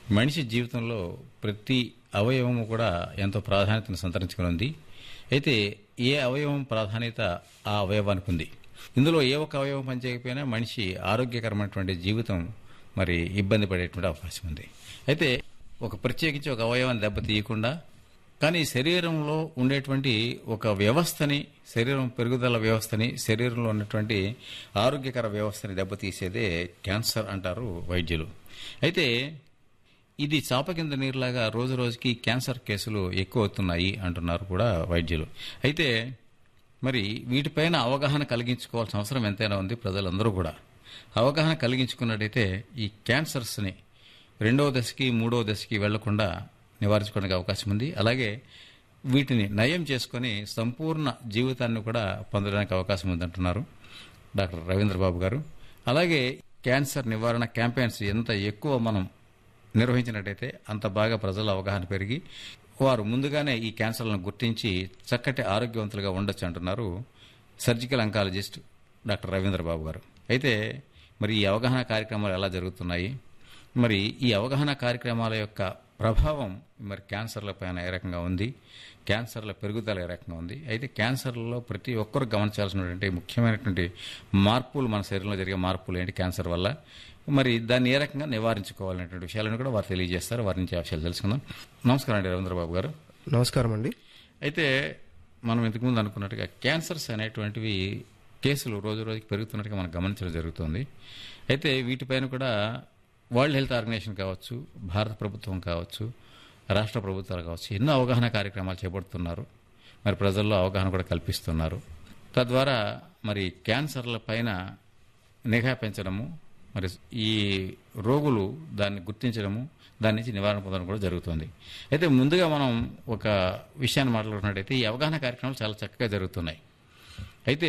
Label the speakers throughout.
Speaker 1: మనిషి జీవితంలో ప్రతి అవయవము కూడా ఎంతో ప్రాధాన్యతను సంతరించుకుని ఉంది అయితే ఏ అవయవం ప్రాధాన్యత ఆ అవయవానికి ఉంది ఇందులో ఏ ఒక్క అవయవం పనిచేయకపోయినా మనిషి ఆరోగ్యకరమైనటువంటి జీవితం మరి ఇబ్బంది పడేటువంటి అవకాశం ఉంది అయితే ఒక ప్రత్యేకించి ఒక అవయవాన్ని దెబ్బతీయకుండా కానీ శరీరంలో ఉండేటువంటి ఒక వ్యవస్థని శరీరం పెరుగుదల వ్యవస్థని శరీరంలో ఉన్నటువంటి ఆరోగ్యకర వ్యవస్థని దెబ్బతీసేదే క్యాన్సర్ అంటారు వైద్యులు అయితే ఇది చాప కింద నీరులాగా రోజు రోజుకి క్యాన్సర్ కేసులు ఎక్కువ అవుతున్నాయి అంటున్నారు కూడా వైద్యులు అయితే మరి వీటిపైన అవగాహన కలిగించుకోవాల్సిన అవసరం ఎంతైనా ఉంది ప్రజలందరూ కూడా అవగాహన కలిగించుకున్నట్టయితే ఈ క్యాన్సర్స్ని రెండవ దశకి మూడవ దశకి వెళ్లకుండా నివారించుకోవడానికి అవకాశం ఉంది అలాగే వీటిని నయం చేసుకొని సంపూర్ణ జీవితాన్ని కూడా పొందడానికి అవకాశం ఉందంటున్నారు డాక్టర్ రవీంద్ర బాబు గారు అలాగే క్యాన్సర్ నివారణ క్యాంపెయిన్స్ ఎంత ఎక్కువ మనం నిర్వహించినట్టయితే అంత బాగా ప్రజల అవగాహన పెరిగి వారు ముందుగానే ఈ క్యాన్సర్లను గుర్తించి చక్కటి ఆరోగ్యవంతులుగా ఉండొచ్చు అంటున్నారు surgical oncologist doctor Ravindra Babu garu అయితే మరి ఈ అవగాహన కార్యక్రమాలు ఎలా జరుగుతున్నాయి మరి ఈ అవగాహన కార్యక్రమాల యొక్క ప్రభావం మరి క్యాన్సర్ల పైన ఏ రకంగా ఉంది క్యాన్సర్ల పెరుగుదల ఏ రకంగా ఉంది అయితే క్యాన్సర్లలో ప్రతి ఒక్కరు గమనించాల్సినటువంటి ముఖ్యమైనటువంటి మార్పులు మన శరీరంలో జరిగే మార్పులు ఏంటి క్యాన్సర్ వల్ల మరి దాన్ని ఏ రకంగా నివారించుకోవాలనేటువంటి విషయాలను కూడా వారు తెలియజేస్తారు వారి నుంచి ఆ విషయాలు తెలుసుకుందాం నమస్కారం అండి రవీంద్రబాబు గారు
Speaker 2: నమస్కారం అండి
Speaker 1: అయితే మనం ఇంతకుముందు అనుకున్నట్టుగా క్యాన్సర్స్ అనేటువంటివి కేసులు రోజు రోజుకి పెరుగుతున్నట్టుగా మనం గమనించడం జరుగుతుంది అయితే వీటిపైన కూడా వరల్డ్ హెల్త్ ఆర్గనైజేషన్ కావచ్చు భారత ప్రభుత్వం కావచ్చు రాష్ట్ర ప్రభుత్వాలు కావచ్చు ఎన్నో అవగాహన కార్యక్రమాలు చేపడుతున్నారు మరి ప్రజల్లో అవగాహన కూడా కల్పిస్తున్నారు తద్వారా మరి క్యాన్సర్ల పైన నిఘా పెంచడము మరి ఈ రోగులు దాన్ని గుర్తించడము దాని నుంచి నివారణ పొందడం కూడా జరుగుతుంది అయితే ముందుగా మనం ఒక విషయాన్ని మాట్లాడుకున్నట్టయితే ఈ అవగాహన కార్యక్రమాలు చాలా చక్కగా జరుగుతున్నాయి అయితే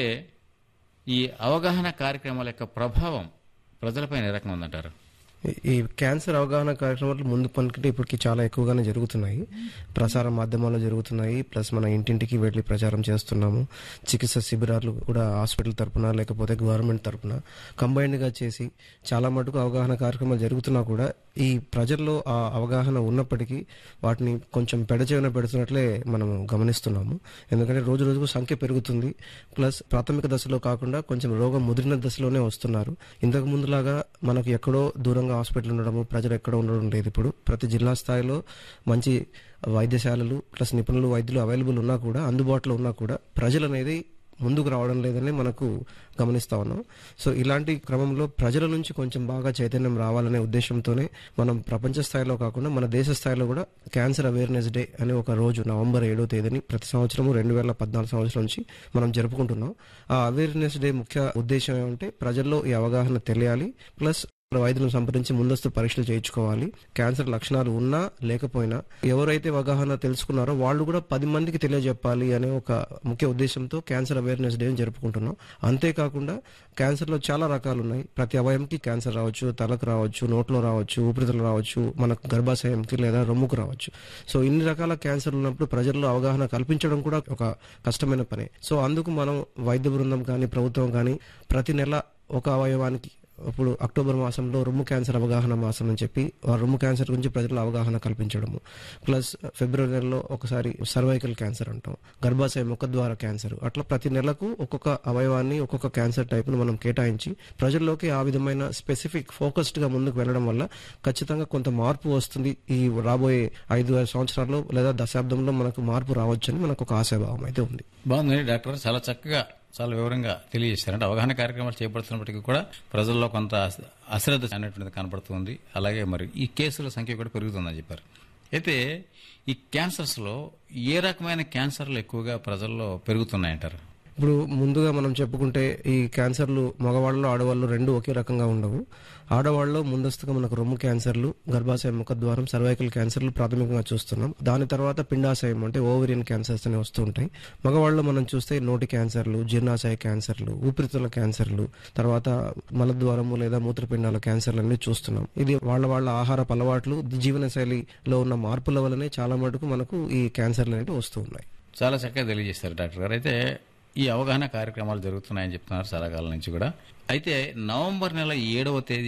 Speaker 1: ఈ అవగాహన కార్యక్రమాల యొక్క ప్రభావం ప్రజలపైన ఏ రకంగా ఉందంటారు
Speaker 2: ఈ- ఈ క్యాన్సర్ అవగాహన కార్యక్రమాలు ముందు పనికంటే ఇప్పటికి చాలా ఎక్కువగానే జరుగుతున్నాయి ప్రసార మాధ్యమాల్లో జరుగుతున్నాయి ప్లస్ మన ఇంటింటికి వెళ్ళి ప్రచారం చేస్తున్నాము చికిత్స శిబిరాలు కూడా హాస్పిటల్ తరపున లేకపోతే గవర్నమెంట్ తరపున కంబైన్డ్ గా చేసి చాలా మటుకు అవగాహన కార్యక్రమాలు జరుగుతున్నా కూడా ఈ ప్రజల్లో ఆ అవగాహన ఉన్నప్పటికీ వాటిని కొంచెం పెడచేవన పెడుతున్నట్లే మనం గమనిస్తున్నాము ఎందుకంటే రోజు రోజుకు సంఖ్య పెరుగుతుంది ప్లస్ ప్రాథమిక దశలో కాకుండా కొంచెం రోగం ముదిరిన దశలోనే వస్తున్నారు ఇంతకు ముందులాగా మనకు ఎక్కడో దూరంగా హాస్పిటల్ ఉండడము ప్రజలు ఎక్కడో ఉండడం లేదు ఇప్పుడు ప్రతి జిల్లా స్థాయిలో మంచి వైద్యశాలలు ప్లస్ నిపుణులు వైద్యులు అవైలబుల్ ఉన్నా కూడా అందుబాటులో ఉన్నా కూడా ప్రజలు అనేది ముందుకు రావడం లేదని మనకు గమనిస్తా ఉన్నాం సో ఇలాంటి క్రమంలో ప్రజల నుంచి కొంచెం బాగా చైతన్యం రావాలనే ఉద్దేశంతోనే మనం ప్రపంచ స్థాయిలో కాకుండా మన దేశ స్థాయిలో కూడా క్యాన్సర్ అవేర్నెస్ డే అనే ఒక రోజు నవంబర్ ఏడో తేదీని ప్రతి సంవత్సరము రెండు వేల పద్నాలుగు సంవత్సరం నుంచి మనం జరుపుకుంటున్నాం ఆ అవేర్నెస్ డే ముఖ్య ఉద్దేశం ఏమంటే ప్రజల్లో ఈ అవగాహన తెలియాలి ప్లస్ వైద్యులను సంప్రదించి ముందస్తు పరీక్షలు చేయించుకోవాలి క్యాన్సర్ లక్షణాలు ఉన్నా లేకపోయినా ఎవరైతే అవగాహన తెలుసుకున్నారో వాళ్ళు కూడా పది మందికి తెలియజెప్పాలి అనే ఒక ముఖ్య ఉద్దేశంతో క్యాన్సర్ అవేర్నెస్ డే జరుపుకుంటున్నాం అంతేకాకుండా క్యాన్సర్ లో చాలా రకాలు ఉన్నాయి ప్రతి అవయంకి క్యాన్సర్ రావచ్చు తలకు రావచ్చు నోట్లో రావచ్చు ఊపిరితిత్తులు రావచ్చు మనకు గర్భాశయంకి లేదా రొమ్ముకు రావచ్చు సో ఇన్ని రకాల క్యాన్సర్ ఉన్నప్పుడు ప్రజల్లో అవగాహన కల్పించడం కూడా ఒక కష్టమైన పనే సో అందుకు మనం వైద్య బృందం కానీ ప్రభుత్వం కానీ ప్రతి నెల ఒక అవయవానికి ఇప్పుడు అక్టోబర్ మాసంలో రొమ్ము క్యాన్సర్ అవగాహన మాసం అని చెప్పి ఆ రొమ్ము క్యాన్సర్ గురించి ప్రజల్లో అవగాహన కల్పించడము ప్లస్ ఫిబ్రవరి నెలలో ఒకసారి సర్వైకల్ క్యాన్సర్ అంటాం గర్భాశయ ముఖద్వార క్యాన్సర్ అట్లా ప్రతి నెలకు ఒక్కొక్క అవయవాన్ని ఒక్కొక్క క్యాన్సర్ టైప్ను మనం కేటాయించి ప్రజల్లోకి ఆ విధమైన స్పెసిఫిక్ ఫోకస్డ్ గా ముందుకు వెళ్ళడం వల్ల ఖచ్చితంగా కొంత మార్పు వస్తుంది ఈ రాబోయే ఐదు ఆరు సంవత్సరాల్లో లేదా దశాబ్దంలో మనకు మార్పు రావచ్చని మనకు ఒక ఆశాభావం అయితే ఉంది
Speaker 1: బాగుందండి డాక్టర్ చాలా చక్కగా చాలా వివరంగా తెలియజేశారు అంటే అవగాహన కార్యక్రమాలు చేపడుతున్నప్పటికీ కూడా ప్రజల్లో కొంత అశ్ర- అశ్రద్ధ అనేటువంటిది కనపడుతుంది అలాగే మరి ఈ కేసుల సంఖ్య కూడా పెరుగుతుందని చెప్పారు అయితే ఈ క్యాన్సర్స్లో ఏ రకమైన క్యాన్సర్లు ఎక్కువగా ప్రజల్లో పెరుగుతున్నాయంటారు
Speaker 2: ఇప్పుడు ముందుగా మనం చెప్పుకుంటే ఈ క్యాన్సర్లు మగవాళ్ళలో ఆడవాళ్ళు రెండు ఒకే రకంగా ఉండవు ఆడవాళ్ళలో ముందస్తుగా మనకు రొమ్ము క్యాన్సర్లు గర్భాశయ ముఖద్వారం సర్వైకల్ క్యాన్సర్లు ప్రాథమికంగా చూస్తున్నాం దాని తర్వాత పిండాశయం అంటే ఓవరియన్ క్యాన్సర్స్ అనేవి వస్తూ ఉంటాయి మగవాళ్ళలో మనం చూస్తే నోటి క్యాన్సర్లు జీర్ణాశయ క్యాన్సర్లు ఊపిరితిత్తుల క్యాన్సర్లు తర్వాత మలద్వారము లేదా మూత్రపిండాల క్యాన్సర్లు అన్ని చూస్తున్నాం ఇది వాళ్ళ వాళ్ళ ఆహారపు అలవాట్లు జీవనశైలిలో ఉన్న మార్పుల వల్లనే చాలా మటుకు మనకు ఈ క్యాన్సర్లు అనేవి వస్తూ ఉన్నాయి
Speaker 1: చాలా చక్కగా తెలియజేశారు డాక్టర్ గారు అయితే ఈ అవగాహన కార్యక్రమాలు జరుగుతున్నాయని చెప్తున్నారు చాలా కాలం నుంచి కూడా అయితే నవంబర్ నెల ఏడవ తేదీ